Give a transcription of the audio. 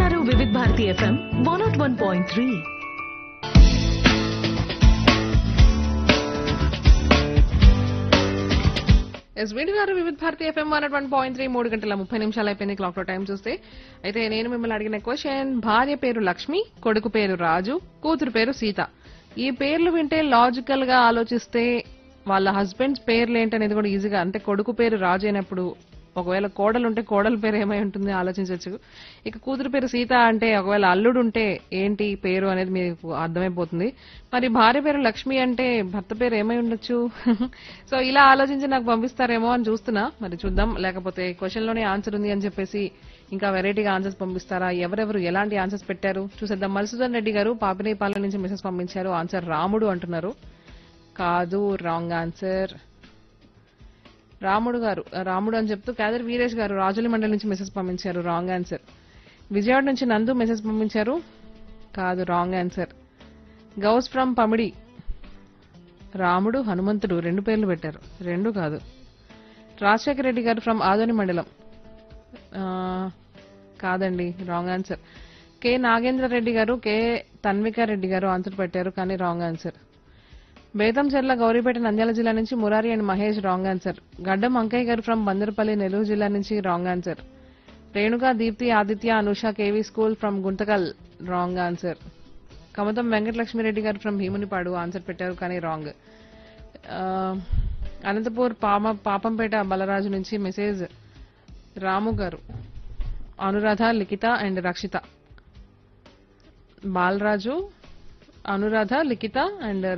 వింటున్నారు Vividh Bharati FM one not one point three ఎస్ వీడి గారు Vividha Bharati FM one one point three మూడు గంటల ముప్పై నిమిషాలు అయిపోయింది క్లాక్ లో టైం చూస్తే అయితే నేను మిమ్మల్ని అడిగిన క్వశ్చన్ భార్య పేరు లక్ష్మి కొడుకు పేరు రాజు కూతురు పేరు సీత ఈ పేర్లు వింటే లాజికల్ గా ఆలోచిస్తే వాళ్ళ హస్బెండ్స్ పేర్లు ఏంటనేది కూడా ఈజీగా అంటే కొడుకు పేరు రాజు అయినప్పుడు ఒకవేళ కోడలు ఉంటే కోడల పేరు ఏమై ఉంటుంది ఆలోచించవచ్చు ఇక కూతురు పేరు సీత అంటే ఒకవేళ అల్లుడు ఉంటే ఏంటి పేరు అనేది మీకు అర్థమైపోతుంది మరి భార్య పేరు లక్ష్మి అంటే భర్త పేరు ఏమై ఉండొచ్చు సో ఇలా ఆలోచించి నాకు పంపిస్తారేమో అని చూస్తున్నా మరి చూద్దాం లేకపోతే క్వశ్చన్ లోనే ఆన్సర్ ఉంది అని చెప్పేసి ఇంకా వెరైటీగా ఆన్సర్స్ పంపిస్తారా ఎవరెవరు ఎలాంటి ఆన్సర్స్ పెట్టారు చూసేద్దాం మధుసూదన్ రెడ్డి గారు పాపినేపాలెం నుంచి మెసేజ్ పంపించారు ఆన్సర్ రాముడు అంటున్నారు కాదు రాంగ్ ఆన్సర్ రాముడు గారు రాముడు అని చెప్తూ కాదర్ వీరేష్ గారు రాజుల మండలి నుంచి మెసేజ్ పంపించారు రాంగ్ ఆన్సర్ విజయవాడ నుంచి నందు మెసేజ్ పంపించారు కాదు wrong answer Ghouse from Pamidi Ramudu Hanumanthudu రెండు పేర్లు పెట్టారు రెండు కాదు రాజశేఖర రెడ్డి గారు ఫ్రమ్ ఆదోని మండలం ఆ, కాదండి wrong answer K Nagendra Reddy garu K Tanvika Reddy garu answer పెట్టారు కానీ రాంగ్ ఆన్సర్ బేతంచెర్ల గౌరీపేట నంద్యాల జిల్లా నుంచి Murari and Mahesh wrong answer Gaddam Ankaiah garu from Bandarapalli Nellore జిల్లా నుంచి wrong answer Renuga Deepthi Aditya Anusha KV school from Guntakal wrong answer Kamatham Venkatalakshmireddy garu from Bheemunipadu answer పెట్టారు కానీ రాంగ్ అనంతపూర్ పామ పాపంపేట బలరాజు నుంచి message Ramu garu Anuradha Likhitha and Rakshita Balaraju Anuradha Likhitha and